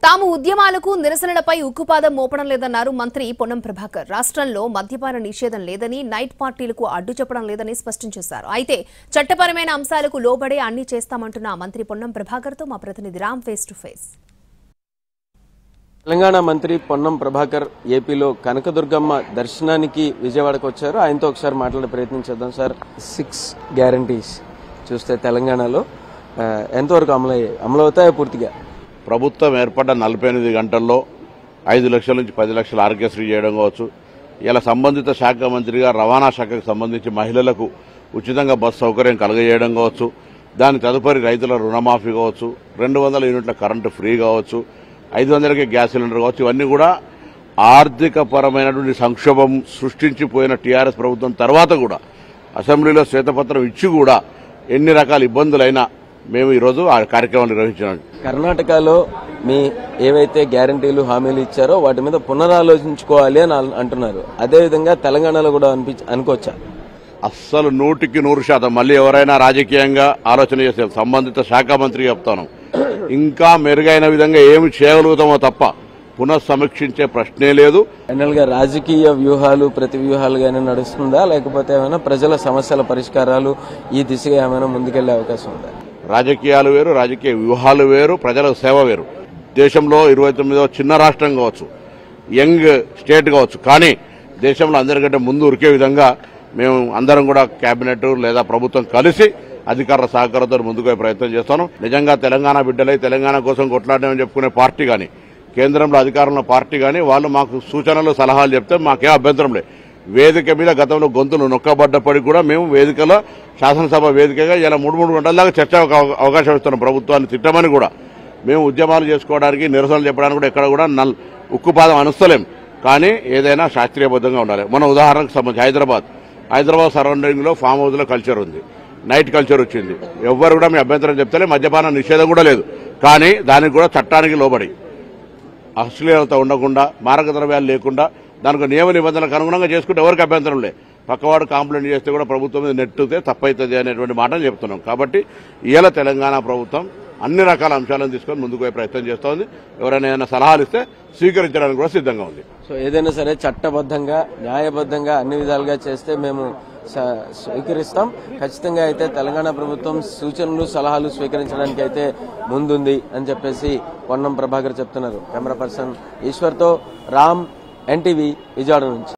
తాము ఉద్యమాలకు నిరసనలపై ఉక్కుపాదం మోపడం లేదన్నారు మంత్రి పొన్నం ప్రభాకర్ రాష్ట్రంలో మద్యపాన నిషేధం లేదని నైట్ పార్టీలకు అడ్డు చెప్పడం లేదని స్పష్టం చేశారు అయితే చట్టపరమైన అంశాలకు లోబడే అన్ని చేస్తామంటున్న మంత్రి పొన్నం ప్రభాకర్తో మా ప్రతినిధి Ram face to face Telangana మంత్రి పొన్నం ప్రభాకర్ ఏపీలో కనకదుర్గమ్మ దర్శనానికి విజయవాడకు వచ్చారు ఆయనతో ఒకసారి మాట్లాడే ప్రయత్నం చేద్దాం సార్ సిక్స్ గ్యారంటీస్ చూస్తే తెలంగాణలో ఆ, ఎంతవరకు అమలు అయ్యాయి అమలు అవుతాయా పూర్తిగా ప్రభుత్వం ఏర్పడ్డ నలభై ఎనిమిది గంటల్లో ఐదు లక్షల నుంచి పది లక్షల ఆరోగ్యశ్రీ చేయడం కావచ్చు ఇలా సంబంధిత శాఖ మంత్రిగా రవాణా శాఖకు సంబంధించి మహిళలకు ఉచితంగా బస్సు సౌకర్యం కలగజేయడం కావచ్చు దాని తదుపరి రైతుల రుణమాఫీ కావచ్చు రెండు వందల యూనిట్ల కరెంటు ఫ్రీ కావచ్చు ఐదు వందలకే గ్యాస్ సిలిండర్ కావచ్చు ఇవన్నీ కూడా ఆర్థిక పరమైనటువంటి సంక్షోభం సృష్టించిపోయిన టీఆర్ఎస్ ప్రభుత్వం తర్వాత కూడా అసెంబ్లీలో శ్వేతపత్రం ఇచ్చి కూడా ఎన్ని రకాల ఇబ్బందులైనా మేము ఈరోజు ఆ కార్యక్రమం నిర్వహించినాం కర్ణాటకలో మీ ఏవైతే గ్యారంటీలు హామీలు ఇచ్చారో వాటి మీద పునరాలోచించుకోవాలి అని అన్- అంటున్నారు అదేవిధంగా తెలంగాణలో కూడా అనిపించి అనుకోవచ్చా అస్సలు నూటికి నూరు శాతం మళ్ళీ ఎవరైనా రాజకీయంగా ఆలోచన చేస్తే సంబంధిత శాఖ మంత్రి చెప్తాను ఇంకా మెరుగైన విధంగా ఏమి చేయగలుగుతామో తప్ప పునఃసమీక్షించే ప్రశ్నే లేదు ఫైనల్ గా రాజకీయ వ్యూహాలు ప్రతి వ్యూహాలుగానే నడుస్తుందా లేకపోతే ఏమైనా ప్రజల సమస్యల పరిష్కారాలు ఈ దిశగా ఏమైనా ముందుకెళ్లే అవకాశం ఉందా రాజకీయాలు వేరు రాజకీయ వ్యూహాలు వేరు ప్రజల సేవ వేరు దేశంలో ఇరవై తొమ్మిదో చిన్న రాష్ట్రం కావచ్చు యంగ్ స్టేట్ కావచ్చు కానీ దేశంలో అందరికంటే ముందు ఉరికే విధంగా మేము అందరం కూడా కేబినెట్ లేదా ప్రభుత్వం కలిసి అధికారుల సహకారంతో ముందుకు పోయే ప్రయత్నం చేస్తాను నిజంగా తెలంగాణ బిడ్డలై తెలంగాణ కోసం కొట్లాడమని చెప్పుకునే పార్టీ కానీ కేంద్రంలో అధికారంలో పార్టీ కానీ వాళ్ళు మాకు సూచనలు సలహాలు చెప్తే మాకేం అభ్యంతరం లేదు వేదిక మీద గతంలో గొంతులు నొక్కబడ్డప్పటికి కూడా మేము వేదికలో శాసనసభ వేదికగా ఇలా మూడు మూడు గంటల దాకా చర్చ అవ- అవకాశం ఇస్తున్నాం ప్రభుత్వాన్ని తిట్టమని కూడా మేము ఉద్యమాలు చేసుకోవడానికి నిరసనలు చెప్పడానికి కూడా ఎక్కడ కూడా నల్ ఉక్కుపాదం అనుస్తలేం కానీ ఏదైనా శాస్త్రీయబద్ధంగా ఉండాలి మన ఉదాహరణకు సంబంధించి హైదరాబాద్ హైదరాబాద్ సరౌండింగ్లో ఫామ్ హౌస్లో కల్చర్ ఉంది నైట్ కల్చర్ వచ్చింది ఎవ్వరు కూడా మీ అభ్యంతరం చెప్తలే మద్యపాన నిషేధం కూడా లేదు కానీ దానికి కూడా చట్టానికి లోబడి అశ్లీలత ఉండకుండా మారక ద్రవ్యాలు లేకుండా దానికి నియమ నిబంధనలకు అనుగుణంగా చేసుకుంటే ఎవరికి అభ్యంతరం లే పక్కవాడు కంప్లైంట్ చేస్తే కూడా ప్రభుత్వం మీద నెట్టితే తప్పవుతుంది అనేటువంటి మాటను చెప్తున్నాం కాబట్టి ఇవాళ తెలంగాణ ప్రభుత్వం అన్ని రకాల అంశాలను తీసుకొని ముందుకు పోయే ప్రయత్నం చేస్తోంది ఎవరైనా ఏదైనా సలహాలు ఇస్తే స్వీకరించడానికి కూడా సిద్ధంగా ఉంది సో ఏదైనా సరే చట్టబద్ధంగా న్యాయబద్ధంగా అన్ని విధాలుగా చేస్తే మేము స- స్వీకరిస్తాం ఖచ్చితంగా అయితే తెలంగాణ ప్రభుత్వం సూచనలు సలహాలు స్వీకరించడానికి అయితే ముందుంది అని చెప్పేసి పొన్నం ప్రభాకర్ చెప్తున్నారు కెమెరా పర్సన్ ఈశ్వర్తో రామ్ ఎన్టీవీ విజయవాడ నుంచి